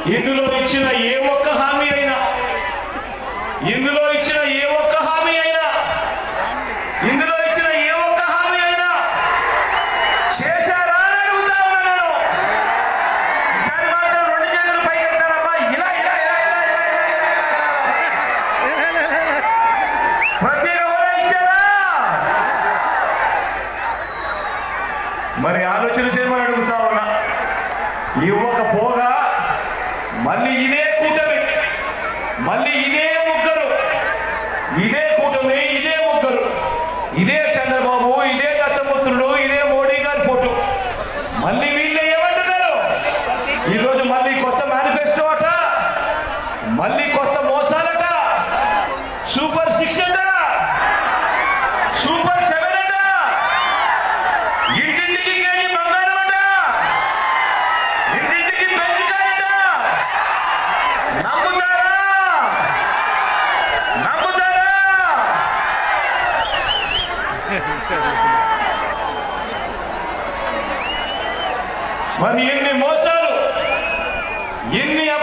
ఇందులో ఇచ్చిన ఏ ఒక్క హామీ అయినా ఇందులో ఇచ్చిన ఏ ఒక్క హామీ అయినా ఇందులో ఇచ్చిన ఏ ఒక్క హామీ అయినా చేశారా అని అడుగుతా ఉన్నాను ఈసారి మాత్రం రెండు చేతులు పైకి ఎత్తారబ్బా ఇలా ఇలా ఇలా ఇలా ఇలా ఇలా ఇలా ప్రతి ఎవరో ఇచ్చారా మరి ఆలోచన చేయమని అడుగుతా ఉన్నా ఇవ్వకపోగా మళ్ళీ ఇదే కూటమి మళ్ళీ ఇదే ముగ్గురు ఇదే కూటమి ఇదే ముగ్గురు ఇదే చంద్రబాబు ఇదే దత్తపుత్రుడు ఇదే మోడీ గారి ఫోటో మళ్ళీ వీళ్ళే ఏమంటున్నారు ఈరోజు మళ్ళీ కొత్త మేనిఫెస్టో అట మళ్ళీ కొత్త మోసాలట సూపర్ సిక్స్ అట సూపర్ సెవెన్ అట ఇంటింటికి కేజీ బంగారం అట ఇంటింటికి పెంచుకాయట నమ్ముతారా నమ్ముతారా మరి ఎన్ని మోసాలు ఎన్ని